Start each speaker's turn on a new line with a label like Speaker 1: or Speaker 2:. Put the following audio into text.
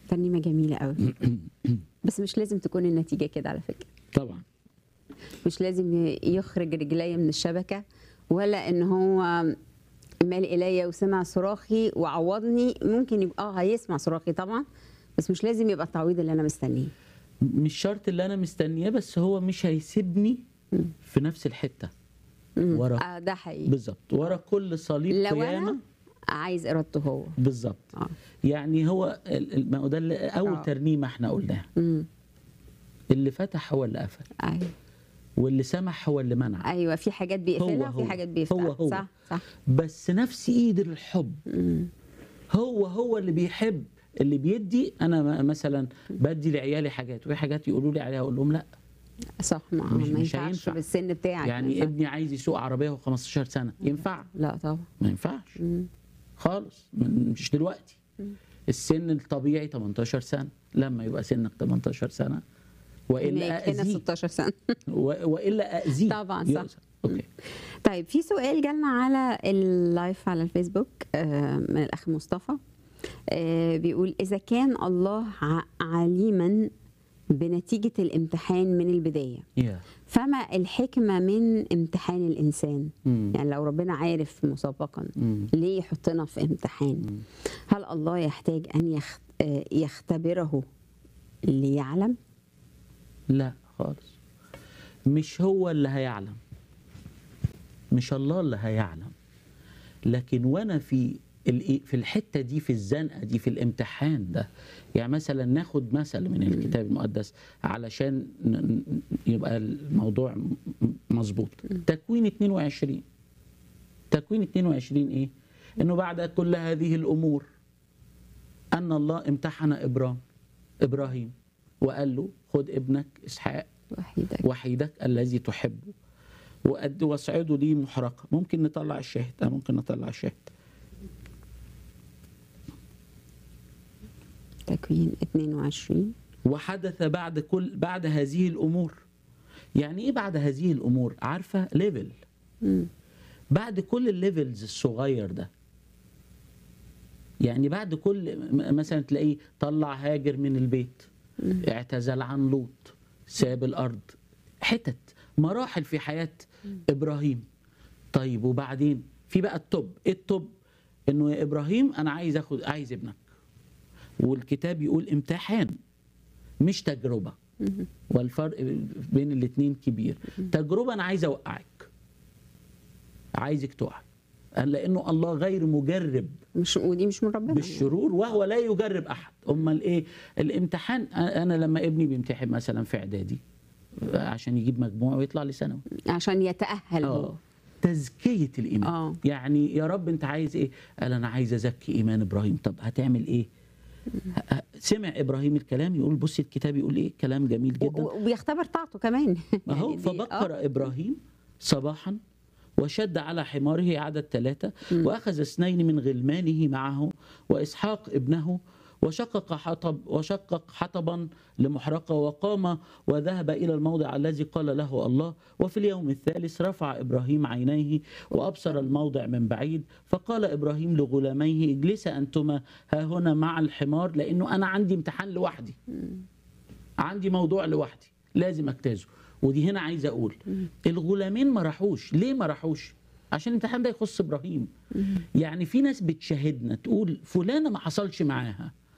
Speaker 1: ترنيمه جميله قوي بس مش لازم تكون النتيجه كده على فكره
Speaker 2: طبعا
Speaker 1: مش لازم يخرج رجلي من الشبكه ولا ان هو مال الي وسمع صراخي وعوضني ممكن يبقى اه هيسمع صراخي طبعا بس مش لازم يبقى التعويض اللي انا مستنيه
Speaker 2: مش شرط اللي انا مستنياه بس هو مش هيسيبني في نفس الحته ورا
Speaker 1: آه ده حقيقي
Speaker 2: بالظبط ورا كل صليب
Speaker 1: لو
Speaker 2: قيامه
Speaker 1: انا عايز ارادته هو
Speaker 2: بالظبط
Speaker 1: اه
Speaker 2: يعني هو ال- ال- ما هو ده اللي- اول
Speaker 1: آه.
Speaker 2: ترنيمه احنا قلناها
Speaker 1: امم
Speaker 2: اللي فتح هو اللي قفل
Speaker 1: ايوه
Speaker 2: واللي سمح هو اللي منع
Speaker 1: ايوه في حاجات بيقفلها
Speaker 2: هو-
Speaker 1: وفي
Speaker 2: هو.
Speaker 1: حاجات بيفتحها
Speaker 2: هو- هو.
Speaker 1: صح صح
Speaker 2: بس نفس ايد الحب
Speaker 1: مم.
Speaker 2: هو هو اللي بيحب اللي بيدي انا م- مثلا بدي لعيالي حاجات وفي حاجات يقولوا لي عليها اقول لهم لا
Speaker 1: صح ما,
Speaker 2: مش-
Speaker 1: ما
Speaker 2: مش
Speaker 1: ينفعش
Speaker 2: هينفع.
Speaker 1: بالسن بتاعك ما
Speaker 2: يعني
Speaker 1: ينفعش.
Speaker 2: ابني عايز يسوق عربيه وهو 15 سنه ينفع
Speaker 1: لا طبعا
Speaker 2: ما ينفعش
Speaker 1: مم.
Speaker 2: خالص من- مش دلوقتي السن الطبيعي 18 سنه لما يبقى سنك 18 سنه والا
Speaker 1: هناك هنا
Speaker 2: اذيه
Speaker 1: 16 سنه
Speaker 2: و- والا اذيه
Speaker 1: طبعاً، صح.
Speaker 2: يؤذى. اوكي
Speaker 1: طيب في سؤال جالنا على اللايف على الفيسبوك آه، من الاخ مصطفى آه، بيقول اذا كان الله ع- عليما بنتيجه الامتحان من البدايه
Speaker 2: يا
Speaker 1: فما الحكمه من امتحان الانسان
Speaker 2: مم.
Speaker 1: يعني لو ربنا عارف مسبقا
Speaker 2: مم.
Speaker 1: ليه يحطنا في امتحان هل الله يحتاج ان يخ- آه، يختبره ليعلم
Speaker 2: لا خالص مش هو اللي هيعلم مش الله اللي هيعلم لكن وانا في ال- في الحته دي في الزنقه دي في الامتحان ده يعني مثلا ناخد مثل من الكتاب المقدس علشان ن- ن- يبقى الموضوع م- مظبوط تكوين 22 تكوين 22 ايه انه بعد كل هذه الامور ان الله امتحن ابرام ابراهيم وقال له خد ابنك اسحاق
Speaker 1: وحيدك
Speaker 2: وحيدك الذي تحبه وأد واصعده لي محرقه ممكن نطلع الشاهد آه ممكن نطلع الشاهد
Speaker 1: تكوين 22
Speaker 2: وحدث بعد كل بعد هذه الامور يعني ايه بعد هذه الامور عارفه ليفل
Speaker 1: مم.
Speaker 2: بعد كل الليفلز الصغير ده يعني بعد كل م- مثلا تلاقيه طلع هاجر من البيت اعتزل عن لوط ساب الارض حتت مراحل في حياه ابراهيم طيب وبعدين في بقى التوب ايه التوب انه يا ابراهيم انا عايز اخد عايز ابنك والكتاب يقول امتحان مش تجربه والفرق بين الاثنين كبير تجربه انا عايز اوقعك عايزك تقع قال لانه الله غير مجرب
Speaker 1: مش ودي مش من ربنا
Speaker 2: بالشرور وهو لا يجرب احد امال ايه الامتحان انا لما ابني بيمتحن مثلا في اعدادي عشان يجيب مجموع ويطلع لثانوي
Speaker 1: عشان يتأهل هو
Speaker 2: اه تزكيه الايمان
Speaker 1: آه.
Speaker 2: يعني يا رب انت عايز ايه قال انا عايز ازكي ايمان ابراهيم طب هتعمل ايه ه- ه- سمع ابراهيم الكلام يقول بص الكتاب يقول ايه كلام جميل
Speaker 1: و-
Speaker 2: جدا
Speaker 1: و- وبيختبر طاعته كمان
Speaker 2: اهو
Speaker 1: يعني دي-
Speaker 2: فبكر
Speaker 1: آه.
Speaker 2: ابراهيم صباحا وشد على حماره عدد ثلاثة وأخذ اثنين من غلمانه معه وإسحاق ابنه وشقق حطب وشقق حطبا لمحرقة وقام وذهب إلى الموضع الذي قال له الله وفي اليوم الثالث رفع إبراهيم عينيه وأبصر الموضع من بعيد فقال إبراهيم لغلاميه اجلسا أنتما ها هنا مع الحمار لأنه أنا عندي امتحان لوحدي عندي موضوع لوحدي لازم اجتازه ودي هنا عايز اقول الغلامين ما راحوش ليه ما راحوش عشان الامتحان ده يخص ابراهيم يعني في ناس بتشاهدنا تقول فلانه ما حصلش معاها